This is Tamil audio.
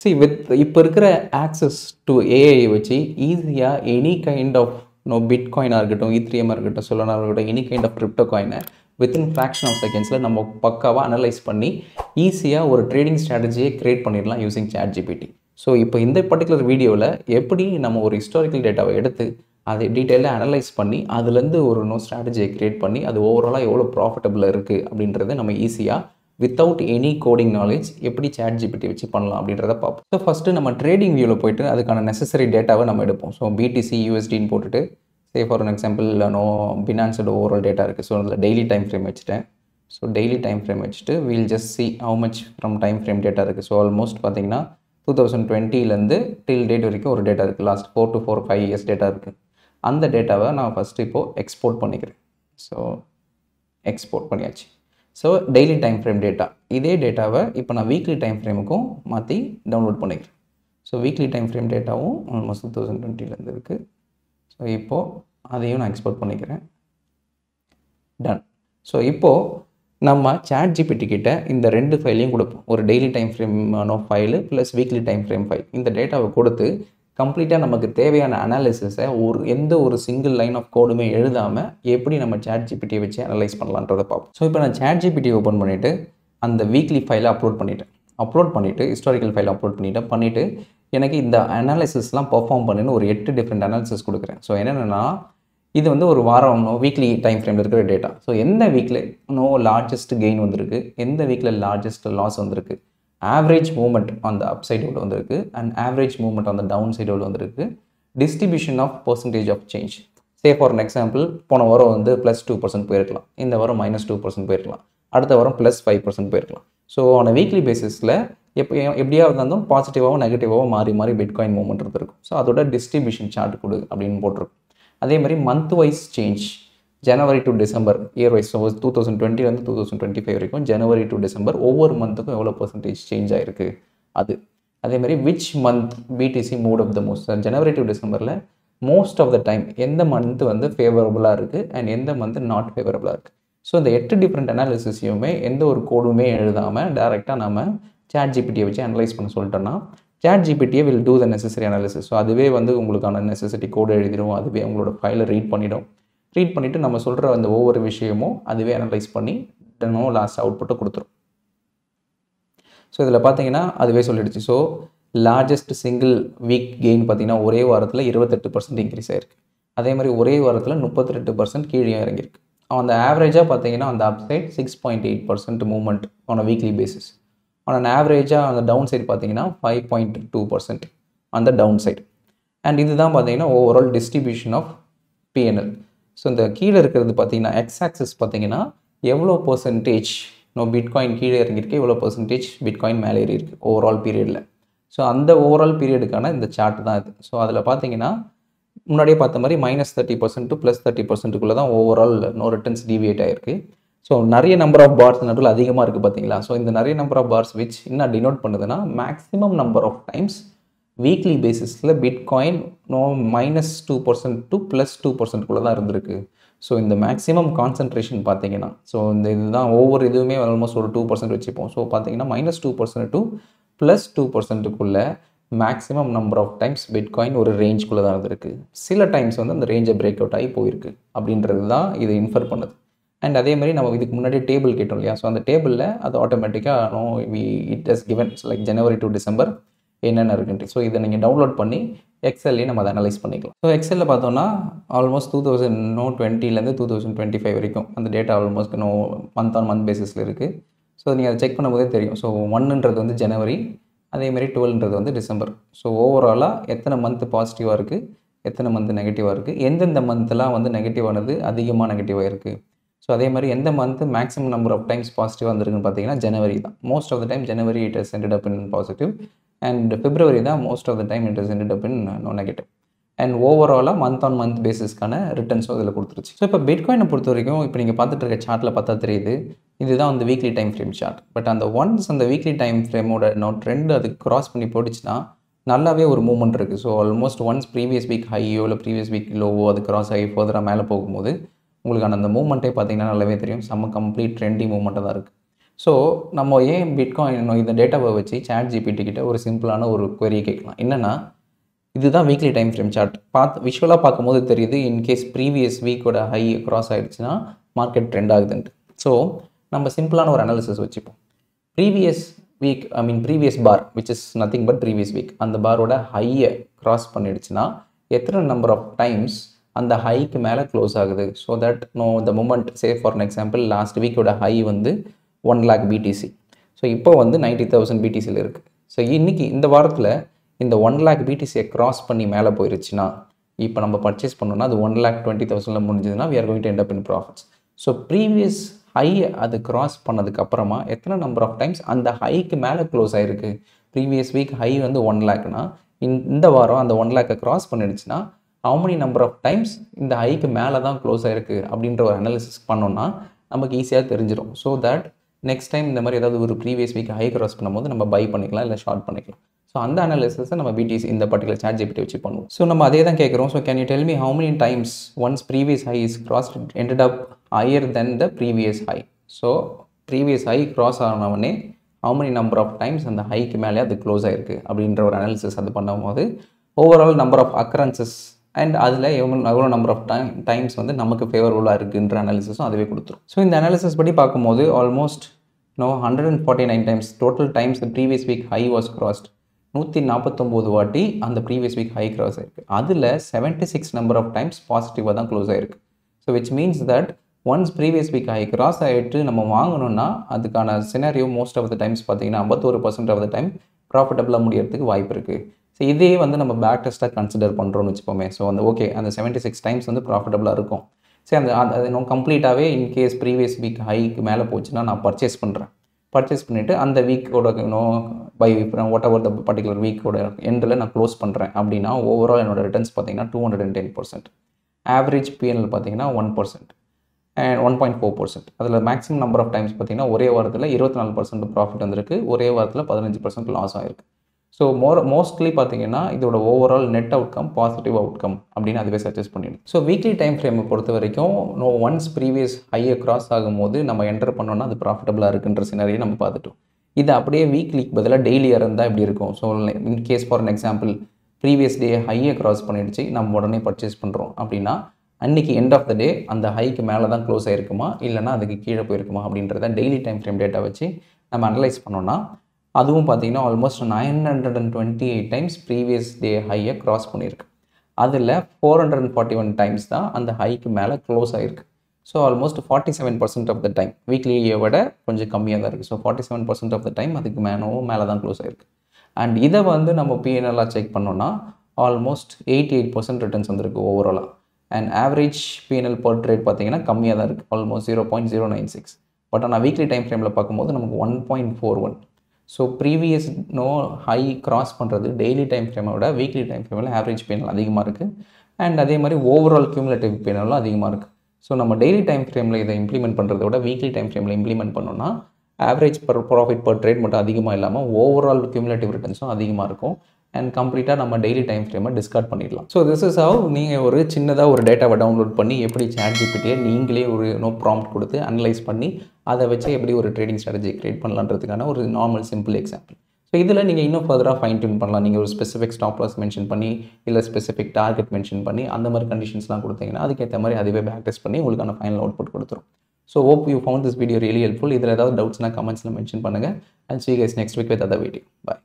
சி வித் இப்போ இருக்கிற ஆக்சஸ் டு ஏஐ வச்சு ஈஸியாக எனி கைண்ட் ஆஃப் நோ பிட் காயினாக இருக்கட்டும் ஈத்ரியமாக இருக்கட்டும் சொல்லனாக இருக்கட்டும் எனி கைண்ட் ஆஃப் கிரிப்டோ காயினை வித்தின் ஃப்ராக்ஷன் ஆஃப் செகண்ட்ஸில் நம்ம பக்காவாக அனலைஸ் பண்ணி ஈஸியாக ஒரு ட்ரேடிங் ஸ்ட்ராட்டஜியை க்ரியேட் பண்ணிடலாம் யூசிங் சேட் ஜிபிடி ஸோ இப்போ இந்த பர்டிகுலர் வீடியோவில் எப்படி நம்ம ஒரு ஹிஸ்டாரிக்கல் டேட்டாவை எடுத்து அதை டீட்டெயிலாக அனலைஸ் பண்ணி அதுலேருந்து ஒரு நோ ஸ்ட்ராட்டஜியை க்ரியேட் பண்ணி அது ஓவராலாக எவ்வளோ ப்ராஃபிட்டபுளாக இருக்குது அப்படின்றத நம்ம ஈஸியாக வித்தவுட் எனி கோடிங் நாலேஜ் எப்படி சேட் ஜிபிடி வச்சு பண்ணலாம் அப்படின்றத பார்ப்போம் ஸோ ஃபஸ்ட்டு நம்ம ட்ரேடிங் வியூவில் போயிட்டு அதுக்கான நெசசரி டேட்டாவை நம்ம எடுப்போம் ஸோ பிடிசி யூஎஸ்டின்னு போட்டுட்டு say for an example no பினான்ஸோட ஓவரால் டேட்டா இருக்குது ஸோ அதில் டெய்லி டைம் ஃப்ரேம் வச்சுட்டேன் ஸோ டெய்லி டைம் ஃப்ரேம் வச்சுட்டு we'll just see how much from time frame data இருக்குது ஸோ ஆல்மோஸ்ட் பார்த்தீங்கன்னா டூ தௌசண்ட் டுவெண்ட்டிலேருந்து டில் டேட் வரைக்கும் ஒரு டேட்டா இருக்குது last four to four five years data இருக்குது அந்த டேட்டாவை நான் ஃபஸ்ட்டு இப்போது எக்ஸ்போர்ட் பண்ணிக்கிறேன் ஸோ எக்ஸ்போர்ட் பண்ணியாச்சு so daily time frame data இதே டேட்டாவை இப்போ நான் வீக்லி டைம் ஃப்ரேமுக்கும் மாற்றி டவுன்லோட் பண்ணிக்கிறேன் ஸோ வீக்லி டைம் ஃப்ரேம் டேட்டாவும் ஆல்மோஸ்ட் டூ தௌசண்ட் டுவெண்ட்டிலேருந்து இருக்குது ஸோ இப்போது அதையும் நான் எக்ஸ்போர்ட் பண்ணிக்கிறேன் டன் ஸோ இப்போது நம்ம சேட் ஜிபிடி கிட்ட இந்த ரெண்டு ஃபைலையும் கொடுப்போம் ஒரு daily time frame file plus weekly time frame file இந்த டேட்டாவை கொடுத்து கம்ப்ளீட்டாக நமக்கு தேவையான அனாலிசிஸை ஒரு எந்த ஒரு சிங்கிள் லைன் ஆஃப் கோடுமே எழுதாமல் எப்படி நம்ம சேட் ஜிபிடியை வச்சு அனலைஸ் பண்ணலான்றதை பார்ப்போம் ஸோ இப்போ நான் சேட் ஜிபிடி ஓப்பன் பண்ணிவிட்டு அந்த வீக்லி ஃபைலை அப்லோட் பண்ணிவிட்டேன் அப்லோட் பண்ணிவிட்டு ஹிஸ்டாரிக்கல் ஃபைல் அப்லோட் பண்ணிவிட்டேன் பண்ணிவிட்டு எனக்கு இந்த அனாலிசிஸ்லாம் பர்ஃபார்ம் பண்ணுன்னு ஒரு எட்டு டிஃப்ரெண்ட் அனாலிசிஸ் கொடுக்குறேன் ஸோ என்னென்னா இது வந்து ஒரு வாரம் வீக்லி டைம் ஃப்ரேமில் இருக்கிற டேட்டா ஸோ எந்த வீக்கில் நோ லார்ஜஸ்ட் கெயின் வந்திருக்கு எந்த வீக்கில் லார்ஜஸ்ட் லாஸ் வந்திருக்கு ஆவரேஜ் மூமெண்ட் அந்த அப் சைடு எவ்வளோ வந்திருக்கு அண்ட் ஆவரேஜ் மூமெண்ட் அந்த டவுன் சைடு எவ்வளோ வந்திருக்கு distribution of percentage of change say for an example போன வாரம் வந்து ப்ளஸ் டூ பர்சன்ட் போயிருக்கலாம் இந்த வாரம் மைனஸ் டூ பர்சன்ட் போயிருக்கலாம் அடுத்த வாரம் ப்ளஸ் ஃபைவ் பர்சன்ட் போயிருக்கலாம் ஸோ ஆன வீக்லி பேசிஸில் எப்போ எப்படியா இருந்தாலும் பாசிட்டிவாகவும் நெகட்டிவாகவும் மாறி மாறி பிட்காயின் மூமெண்ட் இருந்திருக்கும் ஸோ அதோட டிஸ்ட்ரிபியூஷன் சார்ட் கொடு அப்படின்னு போட்டிருக்கும் அதே மாதிரி month wise change January to December year wise so two thousand டுவெண்ட்டிலேருந்து டூ தௌசண்ட் டுவெண்ட்டி ஃபைவ் வரைக்கும் ஜனவரி டு டிசம்பர் ஒவ்வொரு மந்த்துக்கும் எவ்வளோ பர்சன்டேஜ் சேஞ்ச் ஆயிருக்கு அது அதே மாதிரி which month BTC mood of the most January to டிசம்பரில் மோஸ்ட் ஆஃப் த டைம் எந்த மந்த் வந்து ஃபேவரபுளாக இருக்குது அண்ட் எந்த மந்த் நாட் ஃபேவரபுளாக இருக்குது ஸோ இந்த எட்டு டிஃப்ரெண்ட் அனாலிசிஸையுமே எந்த ஒரு கோடுமே எழுதாமல் டேரெக்டாக நம்ம சேட் ஜிபிடியை வச்சு அனலைஸ் பண்ண சொல்லிட்டோன்னா சேட் ஜிபிடியே will do the necessary analysis so அதுவே வந்து உங்களுக்கான நெசசிட்டி கோடு எழுதிடும் அதுவே உங்களோட ஃபைலை ரீட் பண்ணிடும் ரீட் பண்ணிவிட்டு நம்ம சொல்கிற அந்த ஒவ்வொரு விஷயமும் அதுவே அனலைஸ் பண்ணி நோ லாஸ்ட் அவுட்புட்டை கொடுத்துரும் ஸோ இதில் பார்த்தீங்கன்னா அதுவே சொல்லிடுச்சு so largest single week gain பார்த்தீங்கன்னா ஒரே வாரத்தில் இருபத்தெட்டு பர்சன்ட் இன்க்ரீஸ் ஆயிருக்கு அதே மாதிரி ஒரே வாரத்தில் முப்பத்தி ரெண்டு பர்சன்ட் கீழே இறங்கியிருக்கு அந்த ஆவரேஜாக பார்த்தீங்கன்னா அந்த upside six point eight percent movement on a weekly basis on an ஆவரேஜாக அந்த டவுன் சைடு பார்த்தீங்கன்னா ஃபைவ் பாயிண்ட் டூ பர்சன்ட் அந்த டவுன் சைடு அண்ட் இதுதான் பார்த்தீங்கன்னா overall distribution of P N L so இந்த கீழே இருக்கிறது பார்த்தீங்கன்னா எக்ஸ் ஆக்சஸ் பார்த்தீங்கன்னா எவ்வளோ பர்சன்டேஜ் நோ பிட்காயின் கீழே இறங்கியிருக்கு எவ்வளோ பர்சன்டேஜ் பிட்காயின் மேலே ஏறி இருக்குது ஓவரால் பீரியடில் ஸோ அந்த ஓவரால் பீரியடுக்கான இந்த சார்ட் தான் இது ஸோ அதில் பார்த்தீங்கன்னா முன்னாடியே பார்த்த மாதிரி minus thirty percent to plus thirty பர்சன்ட்டுக்குள்ளே தான் ஓவரால் நோ ரிட்டர்ன்ஸ் டிவியேட் ஆகிருக்கு ஸோ நிறைய நம்பர் ஆஃப் பார்ஸ் நடுவில் அதிகமாக இருக்குது பார்த்தீங்களா ஸோ இந்த நிறைய நம்பர் ஆஃப் பார்ஸ் விச் என்ன டினோட் பண்ணுதுன்னா maximum number of times weekly பேசிஸில் bitcoin no minus two percent to plus two பர்சன்ட்குள்ளே தான் இருந்திருக்கு ஸோ இந்த மேக்ஸிமம் கான்சன்ட்ரேஷன் பார்த்தீங்கன்னா ஸோ இந்த இதுதான் ஒவ்வொரு இதுவுமே ஆல்மோஸ்ட் ஒரு டூ பர்சன்ட் வச்சுப்போம் ஸோ பார்த்தீங்கன்னா minus two percent to plus two பர்சன்ட்டுக்குள்ளே maximum number of times bitcoin ஒரு ரேஞ்சுக்குள்ளே தான் இருந்திருக்கு சில டைம்ஸ் வந்து அந்த ரேஞ்சை பிரேக் அவுட் ஆகி போயிருக்கு அப்படின்றது தான் இது இன்ஃபர் பண்ணுது அண்ட் அதே மாதிரி நம்ம இதுக்கு முன்னாடி டேபிள் கேட்டோம் இல்லையா ஸோ அந்த டேபிளில் அது ஆட்டோமேட்டிக்காக no we it has given like January to December என்னென்ன இருக்குன்ட்டு ஸோ இதை நீங்கள் டவுன்லோட் பண்ணி எக்ஸல்லையும் நம்ம அதை அனலைஸ் பண்ணிக்கலாம் ஸோ எக்ஸலில் பார்த்தோம்னா ஆல்மோஸ்ட் டூ தௌசண்ட் நோ டுவெண்ட்டிலேருந்து டூ தௌசண்ட் டுவெண்ட்டி ஃபைவ் வரைக்கும் அந்த data almost no month on month பேசிஸில் இருக்குது ஸோ நீங்கள் அதை செக் பண்ணும்போதே தெரியும் ஸோ ஒன்னுன்றது வந்து ஜனவரி அதேமாதிரி டுவெல்ன்றது வந்து டிசம்பர் ஸோ ஓவராலாக எத்தனை மந்த் பாசிட்டிவாக இருக்குது எத்தனை மந்த் நெகட்டிவாக இருக்குது எந்தெந்த மந்த்லாம் வந்து நெகட்டிவானது அதிகமாக நெகட்டிவாக இருக்குது ஸோ அதே மாதிரி எந்த month maximum number of times பாசிட்டிவாக வந்திருக்குன்னு பார்த்தீங்கன்னா ஜனவரி தான் most of the time January it has ended up in positive and February தான் most of the time it has ended up in no negative and ஓவராலாக மந்த் ஆன் மந்த் பேசிஸ்க்கான ரிட்டர்ன்ஸும் இதில் கொடுத்துருச்சு ஸோ இப்போ பிட்காயினை பொறுத்த வரைக்கும் இப்போ நீங்கள் பார்த்துட்டு இருக்க சார்ட்டில் பார்த்தா தெரியுது இதுதான் வந்து weekly time frame chart but அந்த ஒன்ஸ் அந்த வீக்லி டைம் ஃப்ரேமோட நோ ட்ரெண்ட் அது கிராஸ் பண்ணி போட்டுச்சுன்னா நல்லாவே ஒரு மூவ்மெண்ட் இருக்குது so almost once previous week ஹையோ இல்லை ப்ரீவியஸ் வீக் லோவோ அது கிராஸ் ஆகி ஃபர்தராக மேலே போகும்போது உங்களுக்கான அந்த மூவ்மெண்ட்டே பார்த்தீங்கன்னா நல்லாவே தெரியும் செம்ம கம்ப்ளீட் ட்ரெண்டி மூவ்மெண்ட்டாக தான் இருக்குது ஸோ நம்ம ஏன் பிட்காயின் இந்த டேட்டாவை வச்சு சேட் ஜிபிடி கிட்ட ஒரு சிம்பிளான ஒரு query கேட்கலாம் என்னென்னா இதுதான் வீக்லி டைம் ஃப்ரேம் சார்ட் பார்த்து விஷுவலாக பார்க்கும்போது தெரியுது இன்கேஸ் ப்ரீவியஸ் வீக்கோட ஹை கிராஸ் ஆயிடுச்சுன்னா மார்க்கெட் ட்ரெண்ட் ஆகுதுன்ட்டு ஸோ நம்ம சிம்பிளான ஒரு அனாலிசிஸ் வச்சுப்போம் previous week I mean previous bar which is nothing but previous week அந்த பாரோட ஹையை கிராஸ் பண்ணிடுச்சுன்னா எத்தனை நம்பர் ஆஃப் டைம்ஸ் அந்த ஹைக்கு மேலே க்ளோஸ் ஆகுது so that no the moment say for an example last வீக்கோட ஹை வந்து ஒன் லேக் பிடிசி ஸோ இப்போ வந்து நைன்ட்டி தௌசண்ட் பிடிசியில் இருக்குது ஸோ இன்னைக்கு இந்த வாரத்தில் இந்த ஒன் லேக் பிடிசியை கிராஸ் பண்ணி மேலே போயிருச்சுன்னா இப்போ நம்ம பர்ச்சேஸ் பண்ணோம்னா அது ஒன் லேக் டுவெண்ட்டி தௌசண்டில் முடிஞ்சதுன்னா we are going to end up in profits so previous high அது கிராஸ் பண்ணதுக்கு அப்புறமா எத்தனை நம்பர் ஆஃப் டைம்ஸ் அந்த ஹைக்கு மேலே க்ளோஸ் ஆயிருக்கு ப்ரீவியஸ் வீக் ஹை வந்து ஒன் லேக்னா இந்த வாரம் அந்த ஒன் லேக்கை கிராஸ் பண்ணிடுச்சுன்னா how many number of times இந்த ஹைக்கு மேலே தான் க்ளோஸ் ஆயிருக்கு அப்படின்ற ஒரு அனாலிசிஸ் பண்ணோம்னா நமக்கு ஈஸியாக தெரிஞ்சிடும் ஸோ தட் நெக்ஸ்ட் டைம் இந்த மாதிரி ஏதாவது ஒரு ப்ரீவியஸ் வீக் ஹை கிராஸ் பண்ணும்போது நம்ம பை பண்ணிக்கலாம் இல்லை ஷார்ட் பண்ணிக்கலாம் ஸோ அந்த அனாலிசிஸை நம்ம பிடிசி இந்த பர்டிகுலர் சார்ட் ஜிபிடி வச்சு பண்ணுவோம் ஸோ நம்ம அதே தான் கேட்குறோம் so can you tell me how many times once previous high is cross ended up higher then the previous high so previous high cross ஆனவொடனே how many number of times அந்த ஹைக்கு மேலே அது க்ளோஸ் ஆயிருக்கு அப்படின்ற ஒரு அனாலிசிஸ் அது பண்ணும்போது overall number of occurrences and அதில் எவ்வளோ எவ்வளோ நம்பர் ஆஃப் டைம் டைம்ஸ் வந்து நமக்கு ஃபேவரபுளாக இருக்குன்ற அனாலிசிஸும் அதுவே கொடுத்துரும் ஸோ இந்த அனாலிசிஸ் படி பார்க்கும்போது almost no hundred and forty nine times total times previous week high was crossed நூற்றி நாற்பத்தொம்போது வாட்டி அந்த ப்ரீவியஸ் வீக் ஹை கிராஸ் ஆயிருக்கு அதில் seventy six number of times பாசிட்டிவாக தான் க்ளோஸ் ஆயிருக்கு so which means that once previous week high cross ஆகிட்டு நம்ம வாங்கணும்னா அதுக்கான scenario most of the times பார்த்தீங்கன்னா ஐம்பத்தோரு பர்சன்ட் ஆஃப் த டைம் ப்ராஃபிட்டபுளாக முடியறதுக்கு வாய்ப்பு இருக்குது ஸோ இதே வந்து நம்ம பேக் டெஸ்ட்டாக கன்சிடர் பண்ணுறோம்னு வச்சுப்போமே ஸோ அந்த ஓகே அந்த செவன்ட்டி சிக்ஸ் டைம்ஸ் வந்து ப்ராஃபிட்டபுளாக இருக்கும் சரி அந்த அந்த- அது இன்னும் கம்ப்ளீட்டாகவே இன்கேஸ் ப்ரீவியஸ் வீக் ஹைக்கு மேலே போச்சுன்னா நான் பர்ச்சேஸ் பண்ணுறேன் பர்ச்சேஸ் பண்ணிவிட்டு அந்த வீக்கோட இன்னும் by whatever the particular வீக்கோட எண்டில் நான் க்ளோஸ் பண்ணுறேன் அப்படின்னா ஓவரால் என்னோட ரிட்டர்ன்ஸ் பார்த்தீங்கன்னா two hundred and ten percent average PNL பார்த்தீங்கன்னா one percent and one point four percent அதில் மேக்ஸிமம் நம்பர் ஆஃப் டைம்ஸ் பார்த்தீங்கன்னா ஒரே வாரத்தில் இருபத்தி நாலு பர்சன்ட் ப்ராஃபிட் வந்திருக்கு ஒரே வாரத்தில் பதினஞ்சு பர்சன்ட் லாஸ் ஆயிருக்கு ஸோ மோர் மோஸ்ட்லி பார்த்தீங்கன்னா இதோட overall net outcome positive outcome அப்படின்னு அதுவே சஜஸ்ட் பண்ணிடும் ஸோ வீக்லி டைம் ஃப்ரேமை பொறுத்த வரைக்கும் நோ ஒன்ஸ் ப்ரீவியஸ் ஹையை கிராஸ் ஆகும்போது நம்ம என்டர் பண்ணோம்னா அது ப்ராஃபிட்டபுளாக இருக்குன்ற சினரியை நம்ம பார்த்துட்டோம் இது அப்படியே வீக்லிக்கு பதிலாக டெய்லி இருந்தால் இப்படி இருக்கும் so in case for an example previous day ஹையை கிராஸ் பண்ணிடுச்சு நம்ம உடனே பர்ச்சேஸ் பண்ணுறோம் அப்படின்னா அன்னைக்கு எண்ட் ஆஃப் த டே அந்த ஹைக்கு மேலே தான் க்ளோஸ் ஆயிருக்குமா இல்லைனா அதுக்கு கீழே போயிருக்குமா அப்படின்றத டெய்லி டைம் ஃப்ரேம் டேட்டா வச்சு நம்ம அனலைஸ் பண்ணோம்னா அதுவும் பார்த்தீங்கன்னா almost nine hundred and twenty eight times previous day ஹையை கிராஸ் பண்ணியிருக்கு அதில் four hundred and forty one times தான் அந்த ஹைக்கு மேலே க்ளோஸ் ஆயிருக்கு so almost forty seven percent of the time வீக்லியை விட கொஞ்சம் கம்மியாக தான் இருக்குது so forty seven percent of the time அதுக்கு மேனவும் மேலே தான் க்ளோஸ் ஆயிருக்கு அண்ட் இதை வந்து நம்ம பிஎன்எல்லாம் செக் பண்ணோம்னா almost eighty eight percent returns வந்திருக்கு ஓவராலாக and average PNL per trade பார்த்தீங்கன்னா கம்மியாக தான் இருக்குது almost zero point zero nine six but ஆனால் வீக்லி டைம் ஃப்ரேமில் பார்க்கும்போது நமக்கு one point four one so previous no high cross பண்ணுறது டெய்லி டைம் ஃப்ரேமை விட வீக்லி டைம் ஃப்ரேமில் ஆவரேஜ் பிஎன்எல் அதிகமாக இருக்குது அண்ட் அதே மாதிரி ஓவரால் கியூமுலேட்டிவ் பிஎன்எலும் அதிகமாக இருக்குது ஸோ நம்ம டெய்லி டைம் ஃப்ரேமில் இதை இம்ப்ளிமெண்ட் பண்ணுறத விட வீக்லி டைம் ஃப்ரேமில் இம்ப்ளிமெண்ட் பண்ணோம்னா average per profit per trade மட்டும் அதிகமாக இல்லாமல் ஓவரால் கியூமுலேட்டிவ் ரிட்டர்ன்ஸும் அதிகமாக இருக்கும் அண்ட் கம்ப்ளீட்டாக நம்ம டெய்லி டைம் ஃப்ரேமை டிஸ்கார்ட் பண்ணிடலாம் ஸோ திஸ் இஸ் ஹவ் நீங்கள் ஒரு சின்னதாக ஒரு டேட்டாவை டவுன்லோட் பண்ணி எப்படி சேட் ஜிபிட்டியை நீங்களே ஒரு நோ ப்ராம்ப்ட் கொடுத்து அனலைஸ் பண்ணி அதை வச்சு எப்படி ஒரு ட்ரேடிங் ஸ்ட்ராட்டஜி கிரியேட் பண்ணலான்றதுக்கான ஒரு நார்மல் சிம்பிள் எக்ஸாம்பிள் ஸோ இதில் நீங்கள் இன்னும் ஃபர்தராக ஃபைன் டியூன் பண்ணலாம் நீங்கள் ஒரு ஸ்பெசிஃபிக் ஸ்டாப் லாஸ் மென்ஷன் பண்ணி இல்லை ஸ்பெசிஃபிக் டார்கெட் மென்ஷன் பண்ணி அந்த மாதிரி கண்டிஷன்ஸ்லாம் கொடுத்தீங்கன்னா அதுக்கேற்ற மாதிரி அதுவே பேக் டெஸ்ட் பண்ணி உங்களுக்கான ஃபைனல் அவுட்புட் கொடுத்துரும் so hope you found this video really helpful இதில் ஏதாவது டவுட்ஸ்னால் கமெண்ட்ஸில் மென்ஷன் பண்ணுங்கள் and see guys next week with other video bye